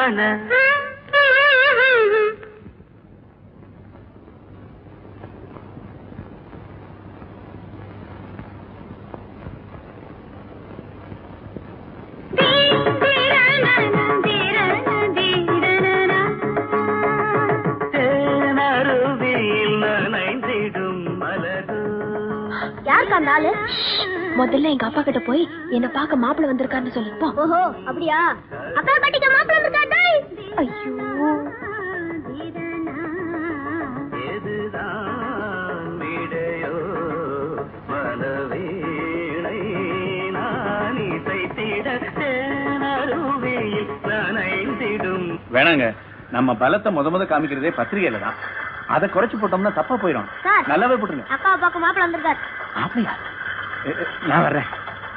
காண தேனருவியில் நனைந்திடும் மலரு யாருக்கு அந்த ஆளு முதல்ல எங்க அப்பா கிட்ட போய் என்ன பார்க்க மாப்பிள்ள வந்திருக்காருன்னு சொல்லு போ ஓஹோ அப்படியா அக்கா பாட்டிக்கு மாப்பிள்ள வந்திருக்காடா ஐயோ எதுதான் விடையோ மனவீணை நான் இசைத்திட தேனருவியில் நனைந்திடும் வேணாங்க நம்ம பலத்தை முத முத காமிக்கிறதே பத்திரிகையில தான் அதை குறைச்சு போட்டோம்னா தப்பா போயிடும் சார். நல்லாவே போட்டுருங்க அக்கா பார்க்க மாப்பிள்ள வந்திருக்காரு அப்படியா எ, எ, நான் வர்றேன்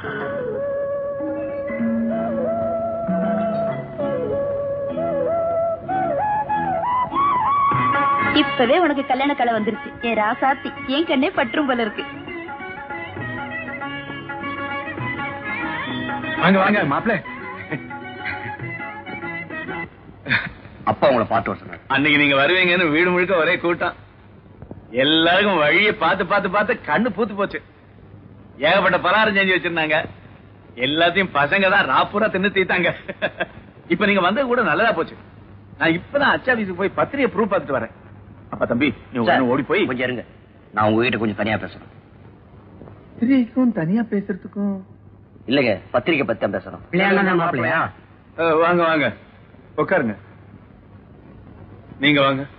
இப்பவே உனக்கு கல்யாண கலை வந்துருச்சு ஏ ராசாத்தி என் கண்ணே பற்றும் போல இருக்கு வாங்க வாங்க மாப்பிள்ள அப்பா உங்களை பாட்டு வர சொன்னார் அன்னைக்கு நீங்க வருவீங்கன்னு வீடு முழுக்க ஒரே கூட்டம் எல்லாருக்கும் வழியை பார்த்து பார்த்து பார்த்து கண்ணு பூத்து போச்சு ஏகப்பட்ட பலகாரம் செஞ்சு வச்சிருந்தாங்க எல்லாத்தையும் பசங்க தான் ராப்பூரா தின்னு தீத்தாங்க இப்ப நீங்க வந்தது கூட நல்லதா போச்சு நான் இப்பதான் அச்சாபீஸுக்கு போய் பத்திரிகை ப்ரூஃப் பார்த்துட்டு வரேன் அப்ப தம்பி நீ உடனே ஓடி போய் கொஞ்சம் இருங்க நான் உங்ககிட்ட கொஞ்சம் தனியா பேசணும் பத்திரிகைக்கும் தனியா பேசுறதுக்கும் இல்லங்க பத்திரிக்கை பத்தி தான் பேசணும் அஹ், வாங்க வாங்க உட்காருங்க நீங்க வாங்க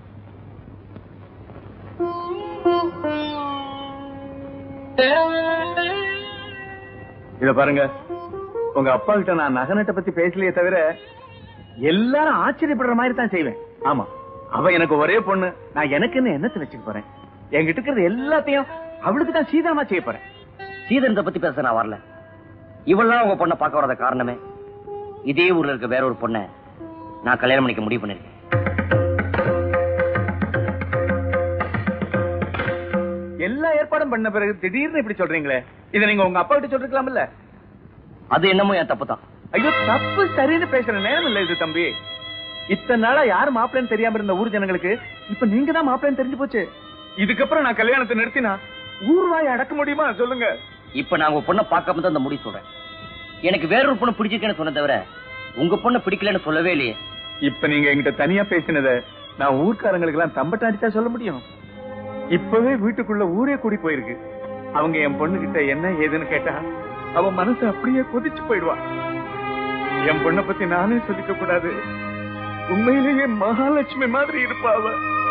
இத பாருங்க உங்க அப்பா கிட்ட நான் நகனத்தை பத்தி பேசலையே தவிர எல்லாரும் ஆச்சரியப்படுற மாதிரி தான் செய்வேன் ஆமா அவ எனக்கு ஒரே பொண்ணு நான் எனக்குன்னு என்னத்தை வச்சுக்க போறேன் என்கிட்ட இருக்கிறது எல்லாத்தையும் அவளுக்கு தான் சீதாமா செய்ய போறேன் சீதனத்தை பத்தி பேச நான் வரல இவெல்லாம் உங்க பொண்ணை பார்க்க வராத காரணமே இதே ஊர்ல இருக்க வேற ஒரு பொண்ணை நான் கல்யாணம் பண்ணிக்க முடிவு பண்ணிருக்கேன் எல்லா ஏற்பாடும் பண்ண பிறகு திடீர்னு இப்படி சொல்றீங்களே இதை நீங்க உங்க அப்பா கிட்ட சொல்லிருக்கலாம்ல அது என்னமோ என் தப்பு தான் ஐயோ தப்பு சரின்னு பேசுற நேரம் இல்ல இது தம்பி இத்தனை நாளா யாரு மாப்பிள்ளைன்னு தெரியாம இருந்த ஊர் ஜனங்களுக்கு இப்ப நீங்க தான் மாப்பிள்ளைன்னு தெரிஞ்சு போச்சு இதுக்கப்புறம் நான் கல்யாணத்தை நிறுத்தினா ஊர்வாய் அடக்க முடியுமா சொல்லுங்க இப்ப நான் உங்க பொண்ணை பார்க்காம தான் இந்த முடிவு சொல்றேன் எனக்கு வேறொரு பொண்ணு பிடிச்சிருக்கேன்னு சொன்ன தவிர உங்க பொண்ணை பிடிக்கலன்னு சொல்லவே இல்லையே இப்ப நீங்க என்கிட்ட தனியா பேசினத நான் ஊர்க்காரங்களுக்கு எல்லாம் தம்பட்ட அடிச்சா சொல்ல முடியும் இப்பவே வீட்டுக்குள்ள ஊரே கூடி போயிருக்கு அவங்க என் பொண்ணு கிட்ட என்ன ஏதுன்னு கேட்டா அவ மனசு அப்படியே கொதிச்சு போயிடுவா என் பொண்ணை பத்தி நானே சொல்லிக்க கூடாது உண்மையிலேயே மகாலட்சுமி மாதிரி இருப்பா அவ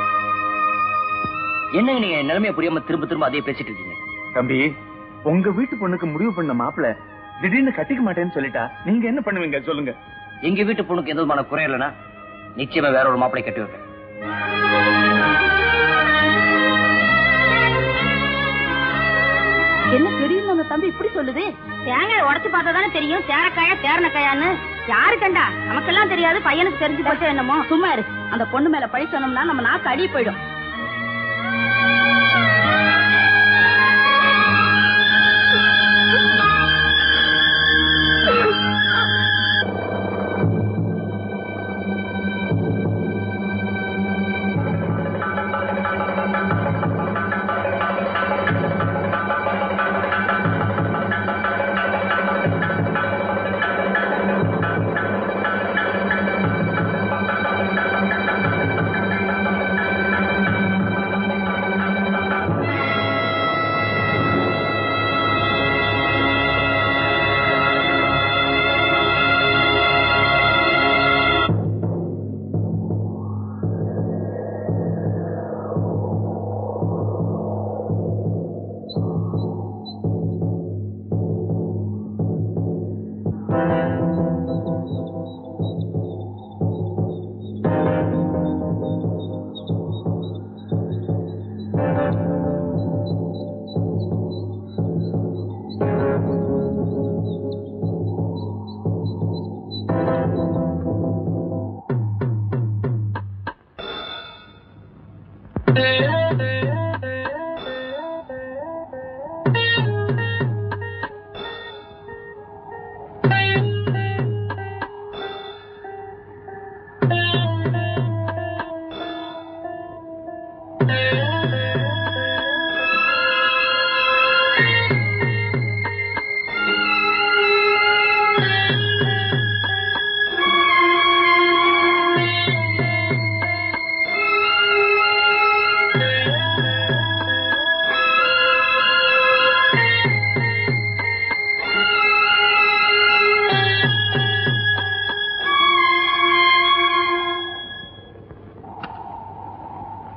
என்னங்க நீங்க என் நிலைமையை புரியாம திரும்ப திரும்ப அதே பேசிட்டு இருக்கீங்க தம்பி உங்க வீட்டு பொண்ணுக்கு முடிவு பண்ண மாப்பிள திடீர்னு கட்டிக்க மாட்டேன்னு சொல்லிட்டா நீங்க என்ன பண்ணுவீங்க சொல்லுங்க எங்க வீட்டு பொண்ணுக்கு எந்த விதமான குறை இல்லைன்னா நிச்சயமா வேற ஒரு மாப்பிளை கட்டி வைப்பேன் என்ன திடீர்னு அந்த தம்பி இப்படி சொல்லுது தேங்காய் உடைச்சு பார்த்தா தானே தெரியும் தேரக்காயா தேரணக்காயான்னு யாரு கண்டா நமக்கெல்லாம் தெரியாது பையனுக்கு தெரிஞ்சு போச்சோ என்னமோ சும்மா இரு அந்த பொண்ணு மேல பழி சொன்னோம்னா நம்ம நாக்கு அடி போயிடும் ஆ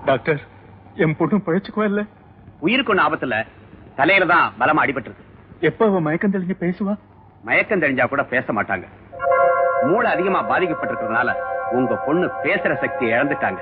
டாக்டர் என் பொண்ணு பழச்சுக்குவா இல்ல உயிருக்கு ஒண்ணு ஆபத்துல தலையில தான் பலமா அடிபட்டிருக்கு எப்ப அவ மயக்கம் தெளிஞ்சு பேசுவா மயக்கம் தெரிஞ்சா கூட பேச மாட்டாங்க மூளை அதிகமா பாதிக்கப்பட்டிருக்கிறதுனால உங்க பொண்ணு பேசுற சக்தியை இழந்துட்டாங்க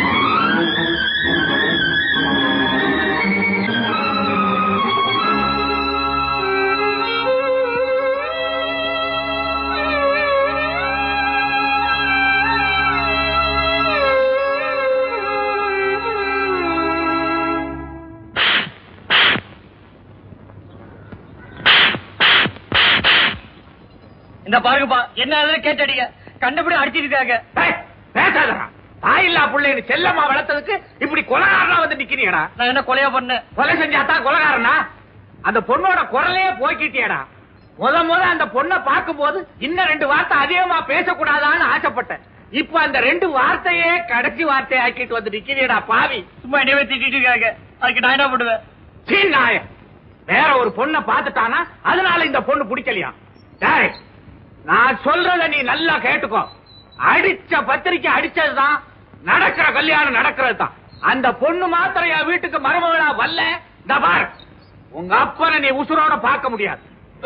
இந்த பாருங்கப்பா என்ன கேட்டடிங்க கண்டபடி அடிச்சிருக்காங்க பேசாதடா தாயில்லா பிள்ளைன்னு செல்லம்மா வளர்த்ததுக்கு இப்படி கொலகாரனா வந்து நிக்கிறீங்கடா நான் என்ன கொலையா பண்ணேன் கொலை செஞ்சாதான் கொலகாரனா அந்த பொண்ணோட குரலையே போய்க்கிட்டியடா முத முத அந்த பொண்ணை பார்க்கும்போது இன்னும் ரெண்டு வார்த்தை அதிகமா பேசக்கூடாதான்னு ஆசைப்பட்டேன் இப்ப அந்த ரெண்டு வார்த்தையே கடைசி வார்த்தை ஆக்கிட்டு வந்து நிக்கிறீடா பாவி சும்மா என்னவே திட்டிட்டு இருக்காங்க அதுக்கு நான் என்ன பண்ணுவேன் சீ நாய வேற ஒரு பொண்ணை பார்த்துட்டானா அதனால இந்த பொண்ணு பிடிக்கலையா டேய் நான் சொல்றத நீ நல்லா கேட்டுக்கோ அடிச்ச பத்திரிக்கை அடிச்சதுதான் நடக்கிற கல்யாணம் நடக்கிறது தான் அந்த பொண்ணு மாத்திரம் என் வீட்டுக்கு மருமகளா வரல இந்த பார் உங்க அப்பனை நீ உசுரோட பார்க்க முடியாது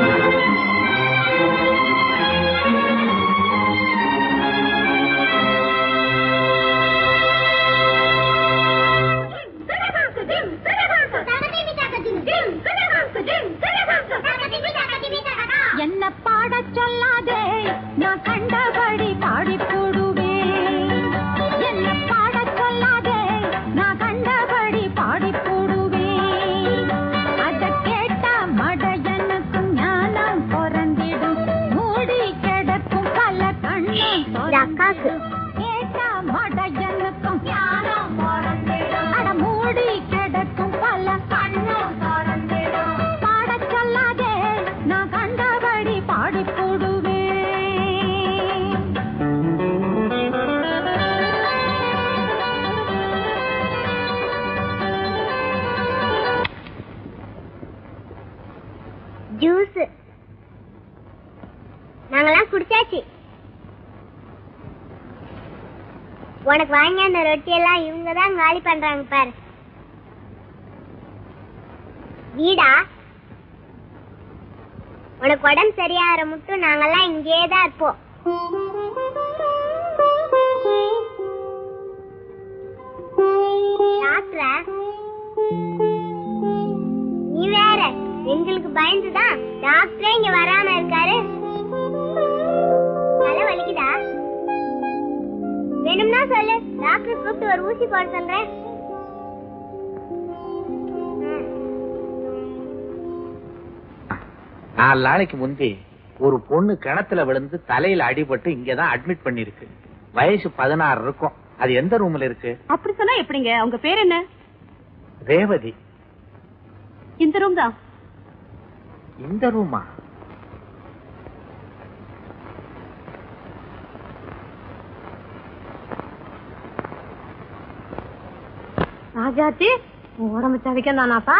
என்ன பாடச் சொல்லாதே நான் கண்டபடி பாடி போடுவேன் என்ன பாடச் சொல்லாதே நான் கண்டபடி பாடி போடுவேன் அத கேட்ட மடையனுக்கும் ஞானம் பிறந்திடும் மூடி கிடக்கும் பல கண்ணும் அக்காக்கு கேட்ட மடையனுக்கும் ஞானம் பிறந்திடும் அட மூடி கிடக்கும் பல கண்ணும் பிறந்திடும் பாடச் சொல்லாதே நான் கண்டபடி பாடி போடுவேன் ஜூஸ் நாங்கெல்லாம் குடிச்சாச்சு உனக்கு வாங்கி அந்த ரொட்டி எல்லாம் இவங்க தான் காலி பண்றாங்க பாரு வீடா உனக்கு உடம்பு சரியாகிற மட்டும் நாங்கெல்லாம் இங்கேயே தான் இருப்போம் டாக்டரா நீ வேற எங்களுக்கு பயந்துதான் டாக்டரே இங்க வராம இருக்காரு தலை வலிக்குதா வேணும்னா சொல்லு டாக்டர் கூப்பிட்டு ஒரு ஊசி போட சொல்றேன் ம். நாலு நாளைக்கு முந்தி ஒரு பொண்ணு கிணத்துல விழுந்து தலையில அடிபட்டு இங்கதான் அட்மிட் பண்ணிருக்கு வயசு பதினாறு இருக்கும் அது எந்த ரூம்ல இருக்கு அப்படி சொன்னா எப்படிங்க உங்க பேர் என்ன ரேவதி இந்த ரூம் தான் இந்த ரூமா ராஜாத்தி உடம்பு சவிக்க தானாப்பா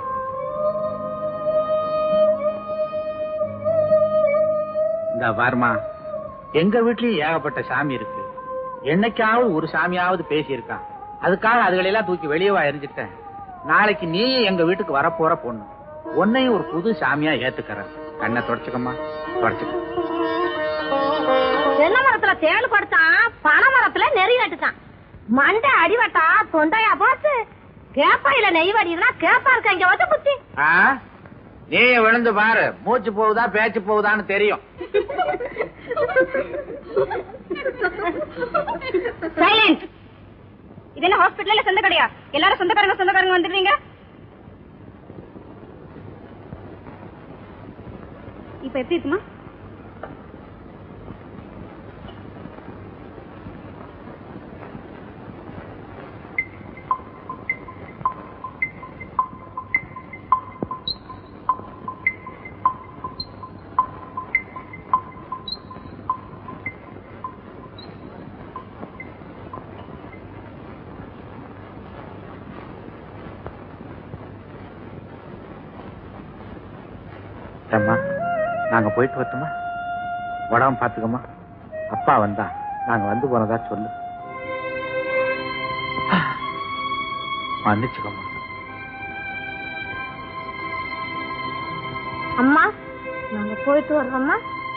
இந்த வார்மா எங்க வீட்லயும் ஏகப்பட்ட சாமி இருக்கு என்னைக்காவது ஒரு சாமியாவது பேசியிருக்கான் அதுக்காக அதுகளெல்லாம் தூக்கி வெளியவா எரிஞ்சிட்டேன் நாளைக்கு நீயும் எங்க வீட்டுக்கு வரப்போற பொண்ணு உன்னையும் ஒரு புது சாமியா ஏத்துக்கறேன் கண்ணை தொடச்சுக்கம்மா தொடச்சுக்க தென்னை மரத்துல தேள் படுத்தான் பனை மரத்துல நெறி நட்டுட்டான் மண்டை அடிவட்டா தொண்டையா போச்சு கேப்பாயில நெய் வடிதுனா கேப்பா இருக்க இங்க வந்து குத்தி ஆ? நீ விழுந்து பாரு மூச்சு போகுதா பேச்சு போகுதான்னு தெரியும் சைலண்ட் இது என்ன ஹாஸ்பிட்டல்ல சொந்த கடையா எல்லாரும் சொந்தக்காரங்க சொந்தக்காரங்க வந்துடுறீங்க இப்ப எப்படி இருக்குமா அம்மா நாங்க போயிட்டு வரட்டுமா உடம்பு பாத்துக்கம்மா அப்பா வந்தா நாங்க வந்து போனதா சொல்லு மன்னிச்சுக்கம்மா அம்மா நாங்க போயிட்டு வர்றோம்மா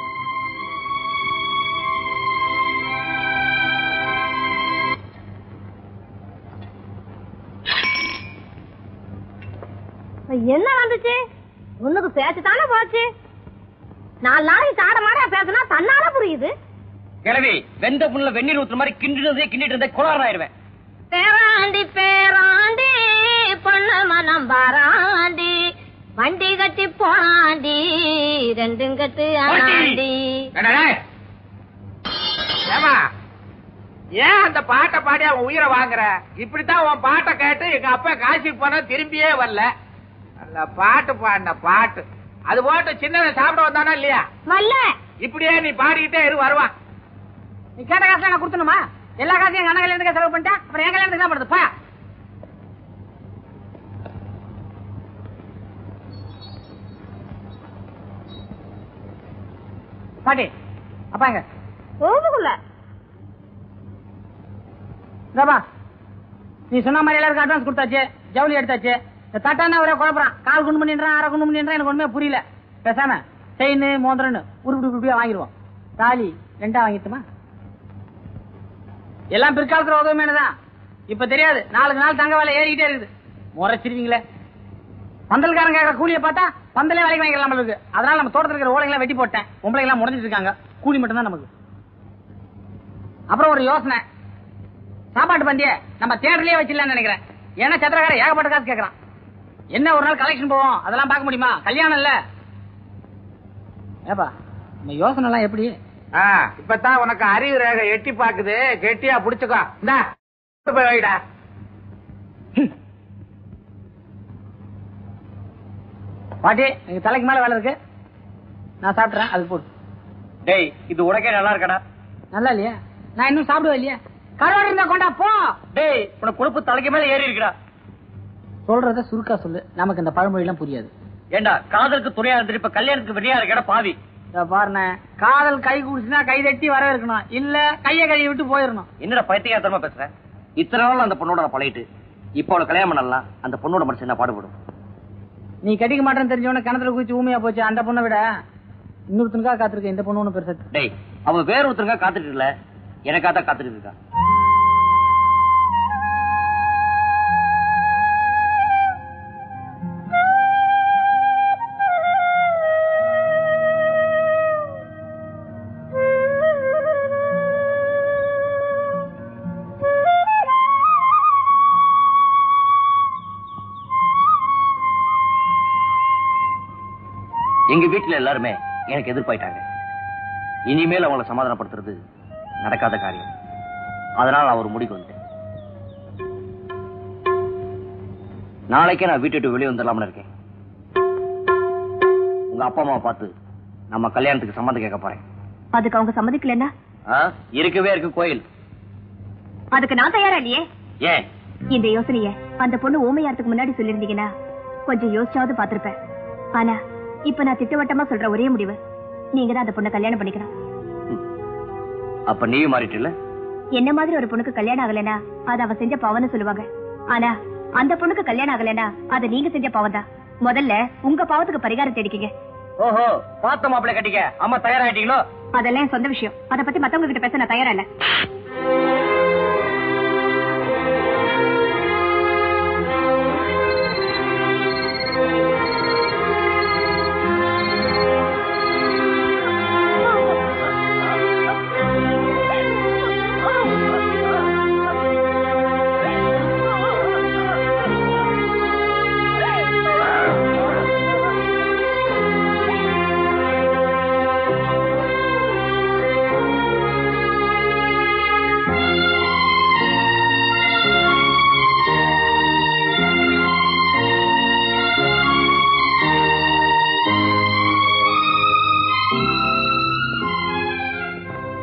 என்ன வந்துச்சு உனக்கு பேச்சு தானே போச்சு நாலு நாளைக்கு சாட மாட பேசினா தன்னால புரியுது கிழவி வெந்த புண்ணுல வெந்நீர் ஊத்துற மாதிரி கிண்டிட்டு கிண்டிட்டு இருந்தே குளாராயிருவேன் பேராண்டி பேராண்டி பொண்ண மனம் பாராண்டி வண்டி கட்டி போனாண்டி ரெண்டும் கட்டு ஆனாண்டி ஏமா ஏன் அந்த பாட்டை பாடி அவன் உயிரை வாங்குற இப்படித்தான் உன் பாட்டை கேட்டு எங்க அப்பா காசிக்கு போனா திரும்பியே வரல நல்ல பாட்டு பாடின பாட்டு அது போட்டு சின்னவன் சாப்பிட வந்தானா இல்லையா வல்ல இப்படியே நீ பாடிக்கிட்டே இரு வருவான் நீ கேட்ட காசு நான் கொடுத்துணுமா எல்லா காசையும் எங்க அண்ணன் கல்யாணத்துக்கு செலவு பண்ணிட்டா அப்புறம் என் கல்யாணத்துக்கு தான் படுது பா பாட்டி அப்பா எங்க ரூமுக்குள்ள ரபா நீ சொன்ன மாதிரி எல்லாருக்கும் அட்வான்ஸ் கொடுத்தாச்சு ஜவுளி எடுத்தாச்சு இந்த தட்டான ஒரே குழப்பறான் கால் குண்டு பண்ணின்றான் அரை குண்டு பண்ணின்றான் எனக்கு ஒண்ணுமே புரியல பேசாம செயின் மோதிரன்னு உருப்படி உருப்படியா வாங்கிடுவோம் தாலி ரெண்டா வாங்கிட்டுமா எல்லாம் பிற்காலத்துல உதவுமேனு தான் இப்ப தெரியாது நாளுக்கு நாள் தங்க வேலை ஏறிக்கிட்டே இருக்குது முறைச்சிருவீங்களே பந்தல்காரங்க கேட்கற கூலியை பார்த்தா பந்தலே வேலைக்கு வாங்கிக்கலாம் நம்மளுக்கு அதனால நம்ம தோட்டத்துல இருக்கிற ஓலைங்களாம் வெட்டி போட்டேன் பொம்பளை எல்லாம் முடிஞ்சிட்டு இருக்காங்க கூலி மட்டும் தான் நமக்கு அப்புறம் ஒரு யோசனை சாப்பாட்டு பந்திய நம்ம தேட்டர்லயே வச்சிடலாம்னு நினைக்கிறேன் ஏன்னா சத்திரக்கார ஏகப்பட்ட காசு கேக்குறான் என்ன ஒரு நாள் கலெக்ஷன் போவோம் அதெல்லாம் பார்க்க முடியுமா கல்யாணம் இல்ல ஏப்பா நம்ம யோசனை எல்லாம் எப்படி ஆ, இப்பதான் உனக்கு அறிவு ரேகை எட்டி பாக்குது கெட்டியா புடிச்சுக்கோ இந்தா கொண்டு போய் வைடா பாட்டி நீங்க தலைக்கு மேல வேலை இருக்கு நான் சாப்பிடுறேன் அது போடு டேய் இது உனக்கே நல்லா இருக்கடா நல்லா இல்லையா நான் இன்னும் சாப்பிடுவேன் இல்லையா கருவாடு இருந்தா கொண்டா போ டேய் உனக்கு கொழுப்பு தலைக்கு மேல ஏறி இருக்குடா சொல்றத சுருக்கா சொல்லு நமக்கு இந்த பழமொழி எல்லாம் புரியாது ஏண்டா காதலுக்கு துணையா இருந்துட்டு இப்ப கல்யாணத்துக்கு வெறியா இருக்கடா பாவி பாருண்ணே காதல் கை குடிச்சுனா கை தட்டி வரவேற்கணும் இல்ல கைய கழுவி விட்டு போயிடணும் என்னடா பைத்தியகாரத்தனமா பேசுற இத்தனை நாள் அந்த பொண்ணோட நான் பழகிட்டு இப்ப அவளை கல்யாணம் பண்ணலாம் அந்த பொண்ணோட மனசு என்ன பாடுபடும் நீ கட்டிக்க மாட்டேன்னு தெரிஞ்சவன கிணத்துல குதிச்சு ஊமையா போச்சு அந்த பொண்ணை விட இன்னொருத்தனுக்கா காத்திருக்க இந்த பொண்ணு ஒண்ணு பெருசா டேய் அவ வேற ஒருத்தருங்க காத்துட்டு இல்ல எனக்கா தான் காத்துட்டு இருக்கா எங்க வீட்டுல எல்லாருமே எனக்கு எதிர்பாயிட்டாங்க இனிமேல் அவங்கள சமாதானப்படுத்துறது நடக்காத காரியம் அதனால நான் ஒரு முடிக்கு வந்துட்டேன் நாளைக்கே நான் வீட்டு விட்டு வெளியே வந்துடலாம்னு இருக்கேன் உங்க அப்பா அம்மாவை பார்த்து நம்ம கல்யாணத்துக்கு சம்மந்தம் கேட்க போறேன் அதுக்கு அவங்க சம்மதிக்கலன்னா ஆ? இருக்கவே இருக்கு கோயில் அதுக்கு நான் தயாரா இல்லையே ஏன் இந்த யோசனைய அந்த பொண்ணு ஊமையாரத்துக்கு முன்னாடி சொல்லிருந்தீங்கன்னா கொஞ்சம் யோசிச்சாவது பாத்திருப்பேன் ஆனா இப்ப நான் திட்டவட்டமா சொல்ற ஒரே முடிவு நீங்க தான் அந்த பொண்ணை கல்யாணம் பண்ணிக்கணும் அப்ப நீயும் மாறிட்டு என்ன மாதிரி ஒரு பொண்ணுக்கு கல்யாணம் ஆகலைன்னா அது அவ செஞ்ச பாவம்னு சொல்லுவாங்க ஆனா அந்த பொண்ணுக்கு கல்யாணம் ஆகலைன்னா அது நீங்க செஞ்ச பாவம் தான் முதல்ல உங்க பாவத்துக்கு பரிகாரம் தேடிக்கங்க ஓஹோ பார்த்த மாப்பிள்ளை கட்டிக்க அம்மா தயாராயிட்டீங்களோ அதெல்லாம் என் சொந்த விஷயம் அத பத்தி மத்தவங்க கிட்ட பேச நான் தயாரா இல்ல